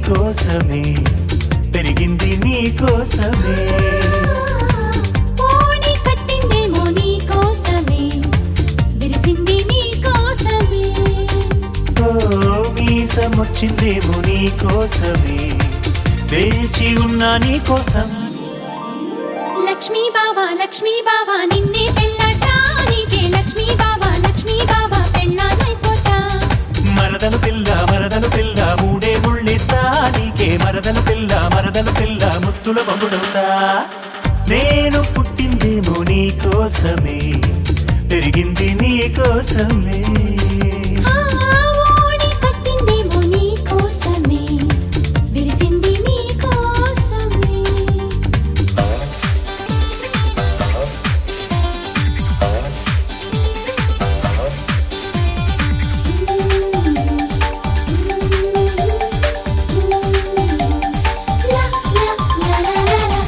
కోసమే పెరిగింది నీ కోసమే ఓణి కట్టిందేమో నీ కోసమే విరిసింది నీ కోసమే ఓ మీసం వచ్చిందేమో నీ కోసమే వేచి ఉన్నా నీ కోసం లక్ష్మీ బావా లక్ష్మీ బావా నిన్నే పెళ్ళటానికే లక్ష్మీ బావా లక్ష్మీ బావా పెళ్ళానైపోతా మరదలు పిల్ల మరదలు పిల్ల మూడే ముళ్ళిస్తా నీకే మరదలు పిల్ల మరదలు పిల్ల ముత్తుల బొమ్ముడవుతా నేను పుట్టిందేమో నీ కోసమే పెరిగింది నీ కోసమే ఆ ఓణి కట్టిందేమో నీ కోసమే విరిసింది నీ కోసమే లా లా లా లా లా లా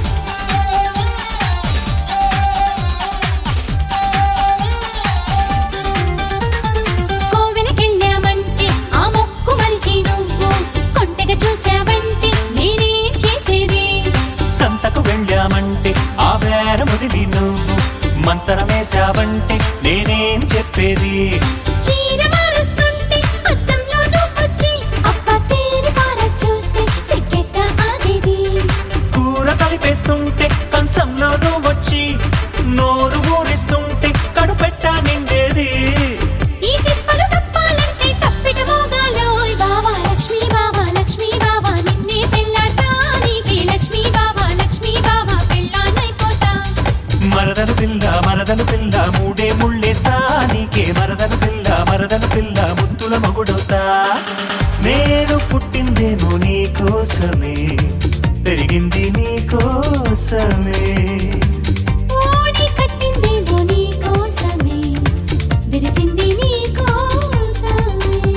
కోవెలకెళ్ళామంటే ఆ మొక్కు మరిచి నువ్వు కొంటెగా చూసావంటే నేనేం చేసేది సంతకు వెళ్ళామంటే ఆ వేర ముదిలి నువ్వు మంతరమేశావంటే నేనేం చెప్పేది చీర మారుస్తుంటే అద్దంలో నువ్వొచ్చి అప్ప తేరి పార చూస్తే సిగ్గెట్ట ఆగేది కూర కలిపేస్తుంటే కంచంలో నువ్వు వచ్చి నోరు ఊరిస్తుంటే కడుపెట్ట నిండేది ఈ తిప్పలు తప్పాలంటే తప్పిట మోగాలోయ్ బావా లక్ష్మీ బావా లక్ష్మీ బావా నిన్నే పెళ్ళాటానికి లక్ష్మీ బావా లక్ష్మీ బావా పెళ్ళానైపోతా మరదలు పిల్ల మరదలు పిల్ల మూడే ముళ్ళేస్తా నీకే మరదలు పిల్ల మరదలు పిల్ల ముత్తుల మగుడవుతా నేను పుట్టిందేమో నీ కోసమే పెరిగింది నీ కోసమే ఓణి కట్టిందేమో నీ కోసమే విరిసింది నీ కోసమే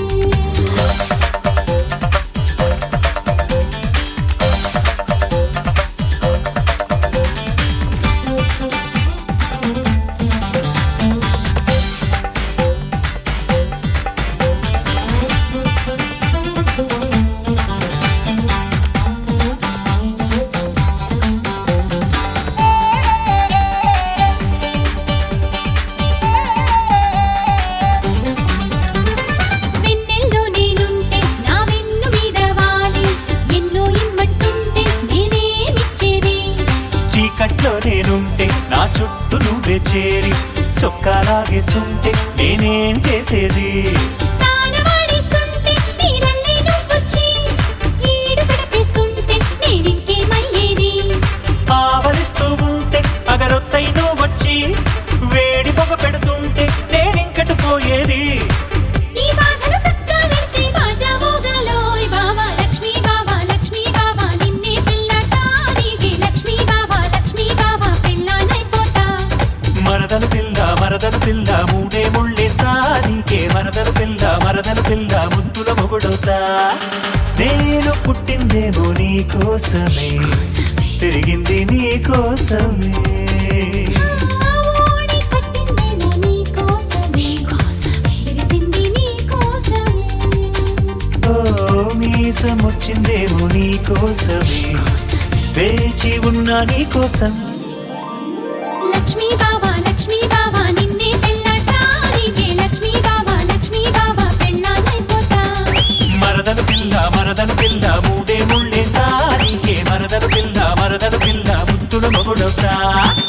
వెన్నెల్లో నేనుంటే నా వెన్ను మీద వాలి ఎన్నో ఇమ్మంటుంటే నేనేమిచ్చేది చీకట్లో నేనుంటే నా చుట్టూ నువ్వే చేరి చొక్కాలాగిస్తుంటే నేనేం చేసేది తానవాడిస్తుంటే నీరల్లే నువ్వొచ్చి ఈడు గడిపేస్తుంటే నేనింకేమయ్యేది ఆవలిస్తూ ఉంటే అగరొత్తై నువ్వు వచ్చి వేడి పొగ పెడుతుంటే నేనింకటి పోయేది ఈ బాధలు తక్కాలంటే బాజా మోగాలోయ్ బావా లక్ష్మీ బావా లక్ష్మీ బావా నిన్నే పెళ్ళాటానికి లక్ష్మీ బావా లక్ష్మీ బావా పెళ్ళానైపోతా మరదలు పిల్ల మరదలు పిల్ల మూడే ముళ్ళేస్తా నీకే మరదలు పిల్ల మరదలు పిల్ల ముద్దుల మొగుడవుతా నేను పుట్టిందేమో నీ కోసమే పెరిగింది నీ కోసమే ఆ ఓణి కట్టిందేమో నీ కోసమే విరిసింది నీ కోసమే ఓ మీసం వచ్చిందేమో నీ కోసమే వేచి ఉన్నా నీ కోసం లక్ష్మీ బావా లక్ష్మీ బావా నిన్నే పెళ్ళాటానికి లక్ష్మీ బావా లక్ష్మీ బావా పెళ్ళానైపోతా మరదలు పిల్ల మరదలు పిల్ల మూడే ముళ్ళేస్తా నీకే మరదలు పిల్ల మరదలు పిల్ల ముద్దుల మొగుడవుతా